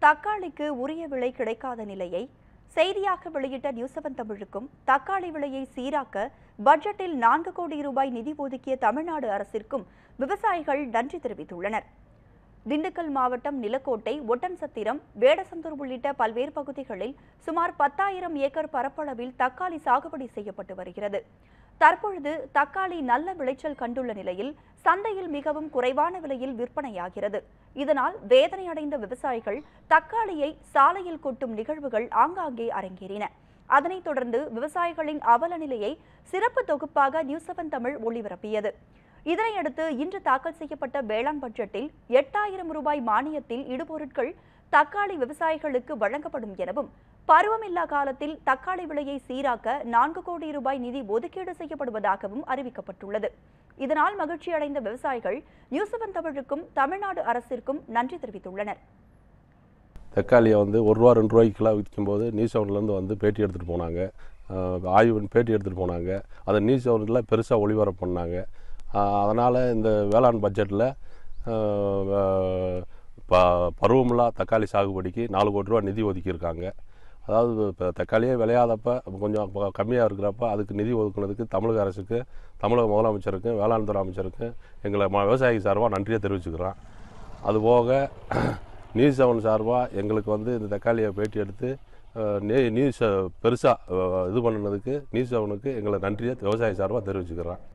தக்காளிக்கு உரிய விலை கிடைக்காத நிலையை செய்தியாக வெளியிட்ட நியூஸ் செவன் தமிழுக்கும் தக்காளி விலையை சீராக்க பட்ஜெட்டில் நான்கு கோடி ரூபாய் நிதி ஒதுக்கிய தமிழ்நாடு அரசிற்கும் விவசாயிகள் நன்றி தெரிவித்துள்ளனர் திண்டுக்கல் மாவட்டம் நிலக்கோட்டை ஒட்டன்சத்திரம் வேடசந்தூர் உள்ளிட்ட பல்வேறு பகுதிகளில் சுமார் பத்தாயிரம் ஏக்கர் பரப்பளவில் தக்காளி சாகுபடி செய்யப்பட்டு வருகிறது தற்பொழுது தக்காளி நல்ல விளைச்சல் கண்டுள்ள நிலையில் சந்தையில் மிகவும் குறைவான விலையில் விற்பனையாகிறது இதனால் வேதனை அடைந்த விவசாயிகள் தக்காளியை சாலையில் கொட்டும் நிகழ்வுகள் ஆங்காங்கே அரங்கேறின அதனைத் தொடர்ந்து விவசாயிகளின் அவல நிலையை சிறப்பு தொகுப்பாக நியூஸ் செவன் தமிழ் ஒளிபரப்பியது இதனையடுத்து இன்று தாக்கல் செய்யப்பட்ட வேளாண் பட்ஜெட்டில் எட்டாயிரம் ரூபாய் மானியத்தில் இடுபொருட்கள் தக்காளி விவசாயிகளுக்கு வழங்கப்படும் எனவும் பருவமில்லா காலத்தில் தக்காளி விலையை சீராக்க நான்கு கோடி ரூபாய் நிதி ஒதுக்கீடு செய்யப்படுவதாகவும் அறிவிக்கப்பட்டுள்ளது இதனால் மகிழ்ச்சியடைந்த விவசாயிகள் நியூஸ் செவன் தமிழுக்கும் தமிழ்நாடு அரசிற்கும் நன்றி தெரிவித்துள்ளனர் தக்காளியை வந்து ஒரு ரூபா ரெண்டு ரூபாய்க்குலாம் விற்கும்போது நியூஸ் செவன்லேருந்து வந்து பேட்டி எடுத்துகிட்டு போனாங்க ஆஹ் ஆய்வு பேட்டி எடுத்துகிட்டு போனாங்க அதை நியூஸ் செவனில் பெருசாக ஒளிபரப்பு பண்ணாங்க அதனால் இந்த வேளாண் பட்ஜெட்டில் ப பருவமில்லா தக்காளி சாகுபடிக்கு நாலு கோடி ரூபா நிதி ஒதுக்கியிருக்காங்க அதாவது இப்போ தக்காளியே விளையாதப்ப கொஞ்சம் கம்மியாக இருக்கிறப்ப அதுக்கு நிதி ஒதுக்குனதுக்கு தமிழக அரசுக்கு தமிழக முதலமைச்சருக்கு வேளாண் துறை அமைச்சருக்கு எங்களை ம விவசாயி சார்பாக நன்றியை தெரிவிச்சுக்கிறேன் அதுபோக நியூஸ் செவன் சார்பாக எங்களுக்கு வந்து இந்த தக்காளியை பேட்டி எடுத்து அஹ், நே- நியூஸ் பெருசாக இது பண்ணினதுக்கு நியூஸ் செவனுக்கு எங்களை நன்றியை விவசாயி சார்பாக தெரிவிச்சுக்கிறேன்